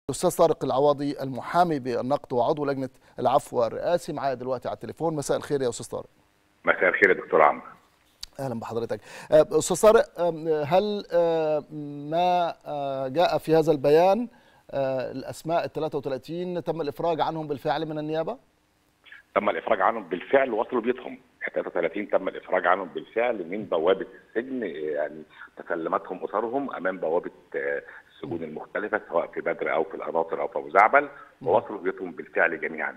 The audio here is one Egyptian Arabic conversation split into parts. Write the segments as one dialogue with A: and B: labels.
A: الاستاذ طارق العواضي المحامي بالنقد وعضو لجنه العفو الرئاسي معايا دلوقتي على التليفون مساء الخير يا استاذ طارق
B: مساء الخير يا دكتور عمرو
A: اهلا بحضرتك استاذ طارق هل ما جاء في هذا البيان الاسماء ال 33 تم الافراج عنهم بالفعل من النيابه
B: تم الافراج عنهم بالفعل وصلوا بيتهم 33 تم الافراج عنهم بالفعل من بوابه السجن يعني تكلمتهم اسرهم امام بوابه السجون المختلفه سواء في بدر او في القناطر او في ابو زعبل ووصلوا بيتهم بالفعل جميعا.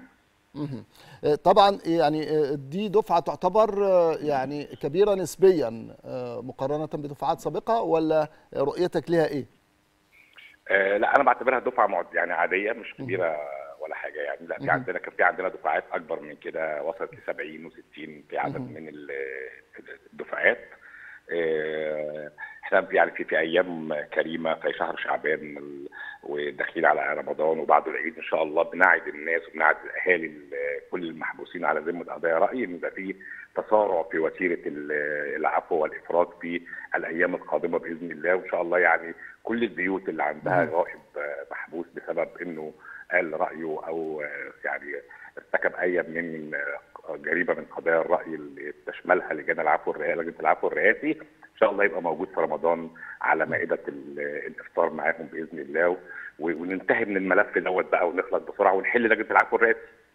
A: طبعا يعني دي دفعه تعتبر يعني كبيره نسبيا مقارنه بدفعات سابقه ولا رؤيتك لها ايه؟
B: آه لا انا بعتبرها دفعه يعني عاديه مش كبيره ولا حاجه يعني لا في عندنا كان في عندنا دفعات اكبر من كده وصلت ل 70 و60 في عدد من الدفعات آه احنا يعني في في ايام كريمه في شهر شعبان وداخلين على رمضان وبعد العيد ان شاء الله بنعد الناس وبنعد الاهالي كل المحبوسين على ذمه قضايا راي ان يبقى في تسارع في وتيره العفو والافراج في الايام القادمه باذن الله وان شاء الله يعني كل البيوت اللي عندها غائب محبوس بسبب انه قال رايه او يعني ارتكب اي من جريمه من قضايا الراي اللي تشملها لجان العفو الرئاسي لجنه العفو الرئاسي ان شاء الله يبقى موجود في رمضان على مائده الافطار معاهم باذن الله وننتهي من الملف دوت بقى ونخلص بسرعه ونحل لجنه العفو الرئاسي.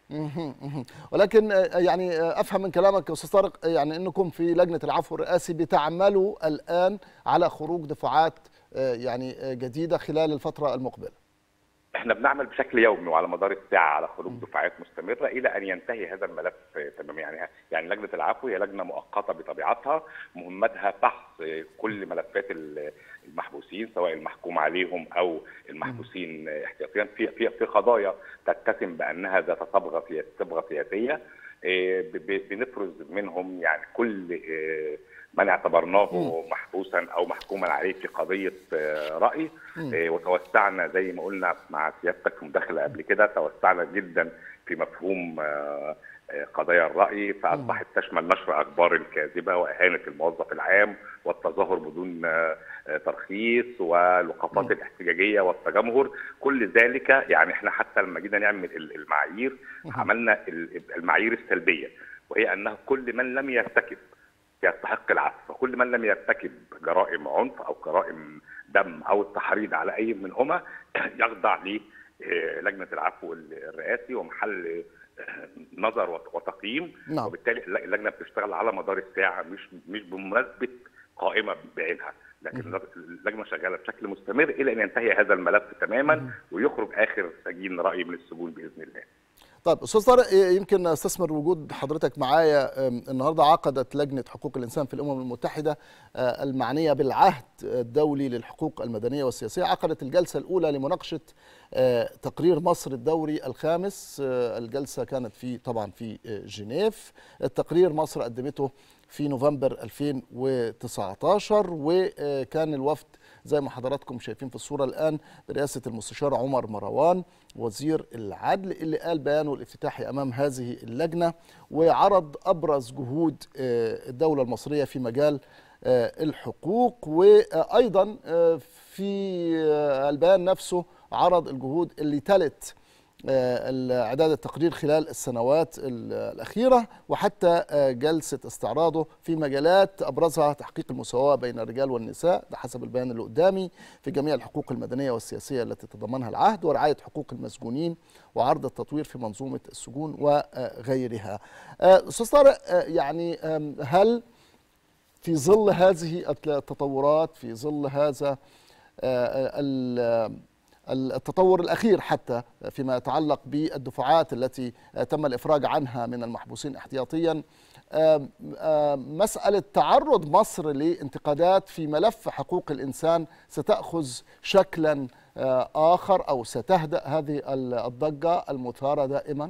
A: ولكن يعني افهم من كلامك يا استاذ طارق يعني انكم في لجنه العفو الرئاسي بتعملوا الان على خروج دفعات يعني جديده خلال الفتره المقبله.
B: احنا بنعمل بشكل يومي وعلى مدار الساعه على خروج دفعات مستمره الى ان ينتهي هذا الملف تماما يعني يعني لجنه العفو هي لجنه مؤقته بطبيعتها مهمتها فحص كل ملفات المحبوسين سواء المحكوم عليهم او المحبوسين احتياطيا في في في قضايا تتسم بانها ذات صبغه صبغه سياسيه بنفرز منهم يعني كل من اعتبرناه محبوسا او محكوما عليه في قضيه راي وتوسعنا زي ما قلنا مع سيادتك في مداخله قبل كده توسعنا جدا في مفهوم قضايا الراي فاصبحت تشمل نشر اخبار الكاذبه واهانه الموظف العام والتظاهر بدون ترخيص والوقفات الاحتجاجيه والتجمهر كل ذلك يعني احنا حتى لما جينا نعمل المعايير عملنا المعايير السلبيه وهي انه كل من لم يرتكب يستحق العفو وكل من لم يرتكب جرائم عنف او جرائم دم او التحريض على اي منهما يخضع للجنه العفو الرئاسي ومحل نظر وتقييم نعم. وبالتالي اللجنه بتشتغل على مدار الساعه مش مش بمناسبه قائمه بعينها لكن اللجنه شغاله بشكل مستمر الى ان ينتهي هذا الملف تماما ويخرج اخر سجين راي من السجون باذن الله
A: طيب استاذ طارق يمكن استثمر وجود حضرتك معايا النهارده عقدت لجنه حقوق الانسان في الامم المتحده المعنيه بالعهد الدولي للحقوق المدنيه والسياسيه عقدت الجلسه الاولى لمناقشه تقرير مصر الدوري الخامس الجلسه كانت في طبعا في جنيف التقرير مصر قدمته في نوفمبر 2019 وكان الوفد زي ما حضراتكم شايفين في الصورة الآن برئاسة المستشار عمر مروان وزير العدل اللي قال بيانه الافتتاحي أمام هذه اللجنة وعرض أبرز جهود الدولة المصرية في مجال الحقوق وأيضا في البيان نفسه عرض الجهود اللي تلت اعداد التقرير خلال السنوات الاخيره وحتى جلسه استعراضه في مجالات ابرزها تحقيق المساواه بين الرجال والنساء ده حسب البيان اللي قدامي في جميع الحقوق المدنيه والسياسيه التي تضمنها العهد ورعايه حقوق المسجونين وعرض التطوير في منظومه السجون وغيرها. استاذ طارق يعني هل في ظل هذه التطورات في ظل هذا التطور الأخير حتى فيما يتعلق بالدفعات التي تم الإفراج عنها من المحبوسين احتياطيا مسألة تعرض مصر لانتقادات في ملف حقوق الإنسان ستأخذ شكلا آخر أو ستهدأ هذه الضجة المثارة دائما؟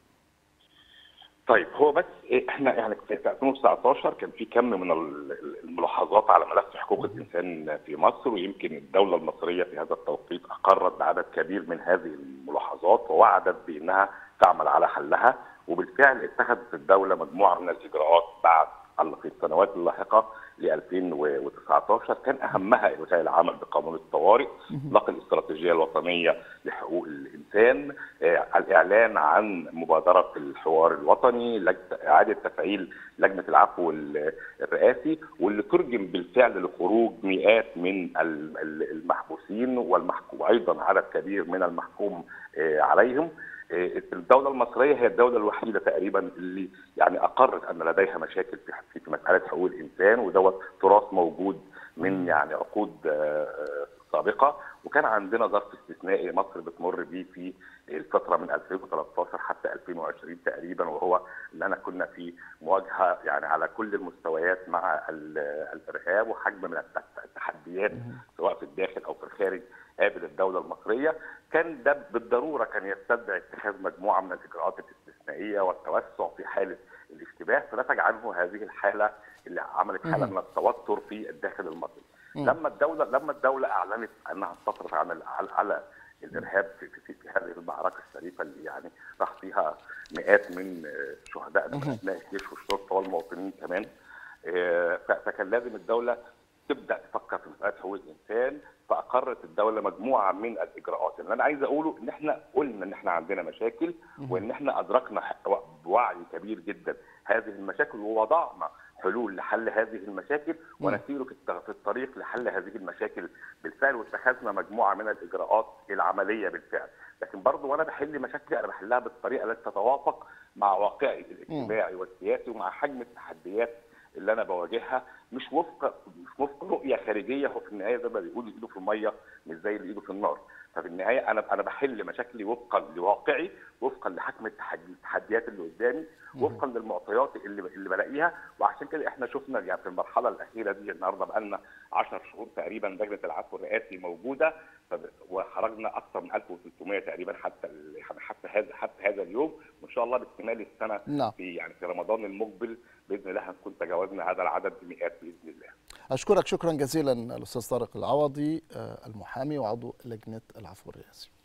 B: طيب هو بس احنا يعني في 2019 كان في كم من الملاحظات على ملف حقوق الانسان في مصر ويمكن الدوله المصريه في هذا التوقيت اقرت بعدد كبير من هذه الملاحظات ووعدت بانها تعمل على حلها وبالفعل اتخذت الدوله مجموعه من الاجراءات بعد في السنوات اللاحقه ل 2019 كان اهمها الغاء العمل بقانون الطوارئ، اطلاق الاستراتيجيه الوطنيه لحقوق الانسان، الاعلان عن مبادره الحوار الوطني، اعاده تفعيل لجنه العفو الرئاسي واللي ترجم بالفعل لخروج مئات من المحبوسين والمحكوم وايضا عدد كبير من المحكوم عليهم. الدولة المصرية هي الدولة الوحيدة تقريبا اللي يعني أقرت أن لديها مشاكل في في مسألة حقوق الإنسان ودوت تراث موجود من يعني عقود سابقة وكان عندنا ظرف استثنائي مصر بتمر بيه في الفترة من 2013 حتى 2020 تقريبا وهو اللي أنا كنا في مواجهة يعني على كل المستويات مع الإرهاب وحجم من التحديات سواء في الداخل أو في الخارج قابل الدولة المصرية كان ده بالضرورة كان يستدعي اتخاذ مجموعة من الإجراءات الاستثنائية والتوسع في حالة الاشتباه فنتج عنه هذه الحالة اللي عملت حالة من التوتر في الداخل المصري لما الدولة لما الدولة أعلنت أنها تصرف عن على الارهاب في, في, في هذه المعركه الشريفه اللي يعني راح فيها مئات من شهدائنا من ابناء الجيش والشرطه والمواطنين كمان فكان لازم الدوله تبدا تفكر في مساله حقوق الانسان فاقرت الدوله مجموعه من الاجراءات اللي انا عايز اقوله ان احنا قلنا ان احنا عندنا مشاكل وان احنا ادركنا بوعي كبير جدا هذه المشاكل ووضعنا حلول لحل هذه المشاكل ونسير في الطريق لحل هذه المشاكل بالفعل واتخذنا مجموعه من الاجراءات العمليه بالفعل لكن برضه وانا بحل مشاكلي انا بحلها بالطريقه التي تتوافق مع واقعي الاجتماعي والسياسي ومع حجم التحديات اللي انا بواجهها مش وفق مش وفق رؤيه خارجيه هو في النهايه زي ما بيقولوا ايده في الميه مش زي اللي ايده في النار ففي النهايه انا انا بحل مشاكلي وفقا لواقعي وفقا لحجم التحديات اللي قدامي وفقا للمعطيات اللي اللي بلاقيها وعشان كده احنا شفنا يعني في المرحله الاخيره دي النهارده بقى لنا 10 شهور تقريبا لجنه العفو الرئاسي موجوده وخرجنا اكثر من 1300 تقريبا حتى حتى هذا حتى هذا اليوم وان شاء الله باكتمال السنه
A: نعم.
B: في يعني في رمضان المقبل باذن الله هنكون تجاوزنا هذا العدد بمئات باذن الله.
A: اشكرك شكرا جزيلا الاستاذ طارق العوضي المحامي وعضو لجنه العفو الرئاسي.